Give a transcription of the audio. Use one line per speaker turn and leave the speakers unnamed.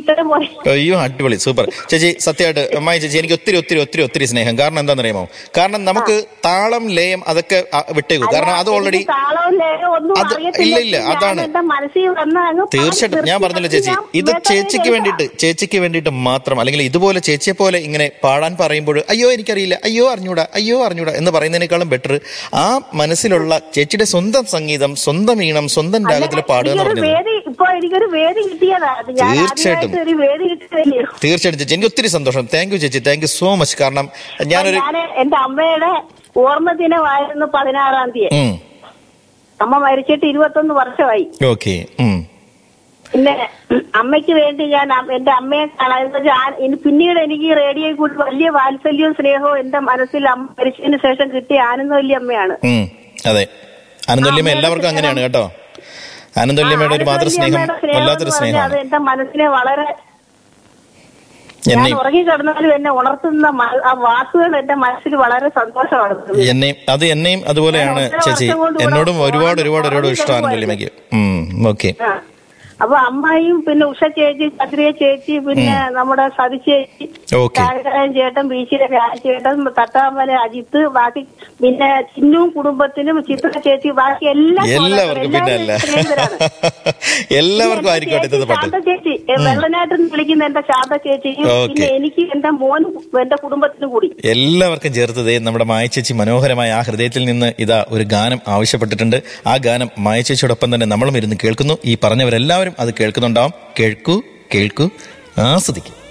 ഇഷ്ടം പോലെ
അയ്യോ അടിപൊളി സൂപ്പർ ചേച്ചി സത്യമായിട്ട് അമ്മായി ചേച്ചി എനിക്ക് ഒത്തിരി ഒത്തിരി ഒത്തിരി ഒത്തിരി സ്നേഹം കാരണം എന്താണെന്നറിയാമോ കാരണം നമുക്ക് താളം ലയം അതൊക്കെ ആ, വിട്ടേക്കു കാരണം അത് ഓൾറെഡി
എനിക്ക് താളവും ലയവും ഒന്നും
അത്
അറിയത്തില്ല.
ഇല്ല, ഇല്ല,
ഞാൻ
അതാണ്.
എന്റെ മനസ്സിൽ വന്ന അങ്ങ്
തീർച്ചയായിട്ടും ഞാൻ
പാടി
പറഞ്ഞല്ലോ ചേച്ചി
നിർത്തി
ഇത്
ഞാൻ
ചേച്ചിക്ക്
വേദനയിൽ
വേണ്ടിയിട്ട് ചേച്ചിക്ക് വേണ്ടിയിട്ട് മാത്രം അല്ലെങ്കിൽ ഇതുപോലെ ചേച്ചിയെ പോലെ ഇങ്ങനെ പാടാൻ പറയുമ്പോൾ അയ്യോ എനിക്കറിയില്ല അയ്യോ അറിഞ്ഞൂടാ അയ്യോ അറിഞ്ഞൂടാ എന്ന് പറയുന്നതിനേക്കാളും ബെറ്റർ ആ മനസ്സിലുള്ള ചേച്ചിയുടെ സ്വന്തം സംഗീതം സ്വന്തം ഈണം സ്വന്തം രാഗത്തിൽ പാടുക എന്ന്
എനിക്കൊരു
പറഞ്ഞത്
വേദി ഇപ്പൊ എനിക്കൊരു വേദി കിട്ടിയതാ അത് ഞാൻ
തീർച്ചയായിട്ടും.
ആദ്യമായിട്ട് ഒരു വേദി കിട്ടിയതല്ലേ
തീർച്ചയായിട്ടും ചേച്ചി എനിക്ക് ഒത്തിരി സന്തോഷം താങ്ക് യു ചേച്ചി താങ്ക് യു സോ മച്ച് കാരണം ഞാനൊരു
ഞാൻ എന്റെ അമ്മയുടെ ഓർമ്മ ദിനമായിരുന്നു പതിനാറാം തീയതി
ഉം
അമ്മ മരിച്ചിട്ട് ഇരുപത്തൊന്ന് വർഷമായി
ഓക്കെ ഉം
പിന്നെ അമ്മയ്ക്ക് വേണ്ടി ഞാൻ അം- എന്റെ അമ്മയെ കാണാൻ എന്ന് വെച്ചാ ആ- ഇനി പിന്നീട് എനിക്ക് ഈ റേഡിയോയിൽ കൂടി വലിയ വാത്സല്യവും സ്നേഹവും എന്റെ മനസ്സിൽ അമ്മ മരിച്ചതിന് ശേഷം കിട്ടിയ ആനന്ദവല്ലി അമ്മയാണ്
ഉം അതെ ആനന്ദവല്യമ്മ
അമ്മയുടെ
എല്ലാവർക്കും അങ്ങനെയാണ് കേട്ടോ ആനന്ദവല്യമ്മയുടെ ഒരു മാതൃ സ്നേഹം
ആനന്ദവല്ലി അമ്മയുടെ
വല്ലാത്തൊരു
എന്ന് പറഞ്ഞാൽ അത്
സ്നേഹമാണ്
എന്റെ മനസ്സിനെ വളരെ ഞാൻ
എന്നെയും
ഉറങ്ങി കിടന്നാലും എന്നെ ഉണർത്തുന്ന മ- ആ വാക്കുകൾ എന്റെ മനസ്സിൽ വളരെ സന്തോഷമാണ് തരുന്നത്.
എന്നെയും അത് എന്നെയും അതുപോലെയാണ്
ഞാൻ ഒന്നര
ചേച്ചി
വർഷം കൊണ്ട് ഇവിടെ
എന്നോടും ഒരുപാട് ഒരുപാട് ഒരുപാട്
ഉറങ്ങി
ഇഷ്ടം ആനന്ദവല്യമ്മയ്ക്ക് ഉം ഓക്കെ
ആ. അപ്പൊ അമ്മായിയും പിന്നെ ഉഷ ചേച്ചി ചന്ദ്രിയ ചേച്ചി പിന്നെ നമ്മുടെ സതി ചേച്ചി
ഓക്കെ
രാജകാരൻ ചേട്ടൻ ബീച്ചിലെ ചേട്ടൻ തട്ടാമല അജിത്ത് ബാക്കി പിന്നെ ചിന്നും കുടുംബത്തിനും ചിത്ര ചേച്ചി ബാക്കി എല്ലാ
എല്ലാവർക്കും പിന്നെ അല്ല
സ്നേഹിതരാണ്.
എല്ലാവർക്കും ആയിരിക്കട്ടെ ഇത് പാട്ട്
ശാന്ത ചേച്ചി ഏ, വെള്ളനാട്ടിൽ നിന്ന് വിളിക്കുന്ന എന്റെ ശാന്ത ചേച്ചിയും
ഓക്കേ.
പിന്നെ എനിക്ക് എന്റെ മോനും എന്റെ കുടുംബത്തിനും കൂടി
എല്ലാവർക്കും ചേർത്ത് ദേ നമ്മുടെ മായച്ചേച്ചി മനോഹരമായ ആ ഹൃദയത്തിൽ നിന്ന് ഇതാ ഒരു ഗാനം ആവശ്യപ്പെട്ടിട്ടുണ്ട് ആ ഗാനം മായച്ചേച്ചിയോടൊപ്പം തന്നെ നമ്മളും ഇരുന്ന് കേൾക്കുന്നു ഈ പറഞ്ഞവരെല്ലാവരും അത് കേൾക്കുന്നുണ്ടാവും കേൾക്കൂ കേൾക്കൂ ആസ്വദിക്കും